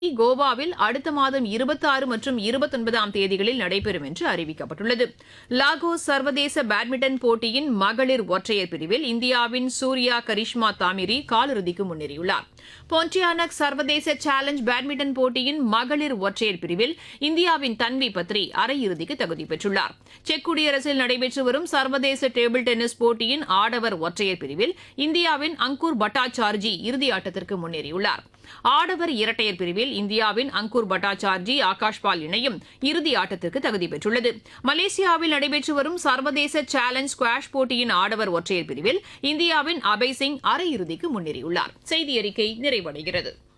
கோவாவில் அடுத்த மாதம் இருபத்தாறு மற்றும் இருபத்தொன்பதாம் தேதிகளில் நடைபெறும் என்று அறிவிக்கப்பட்டுள்ளது லாகோஸ் சர்வதேச பேட்மிண்டன் போட்டியின் மகளிர் ஒற்றையர் பிரிவில் இந்தியாவின் சூர்யா கரிஷ்மா தாமிரி காலிறுதிக்கு முன்னேறியுள்ளார் பொன்டியானக் சர்வதேச சேலஞ்ச் பேட்மிண்டன் போட்டியின் மகளிர் ஒற்றையர் பிரிவில் இந்தியாவின் தன்வி பத்ரி அரையிறுதிக்கு தகுதி பெற்றுள்ளார் செக் குடியரசில் நடைபெற்று வரும் சர்வதேச டேபிள் டென்னிஸ் போட்டியின் ஆடவர் ஒற்றையர் பிரிவில் இந்தியாவின் அங்கூர் பட்டாச்சார்ஜி இறுதியாட்டத்திற்கு முன்னேறியுள்ளார் ஆடவர் இரட்டையர் பிரிவில் இந்தியாவின் அங்கூர் பட்டாச்சார்ஜி ஆகாஷ்பால் இணையும் இறுதி ஆட்டத்திற்கு தகுதி பெற்றுள்ளது மலேசியாவில் நடைபெற்று வரும் சர்வதேச சேலஞ்ச் ஸ்குவாஷ் போட்டியின் ஆடவர் ஒற்றையர் பிரிவில் இந்தியாவின் அபய் சிங் அரையிறுதிக்கு முன்னேறியுள்ளார் செய்தி அறிக்கை நிறைவடைகிறது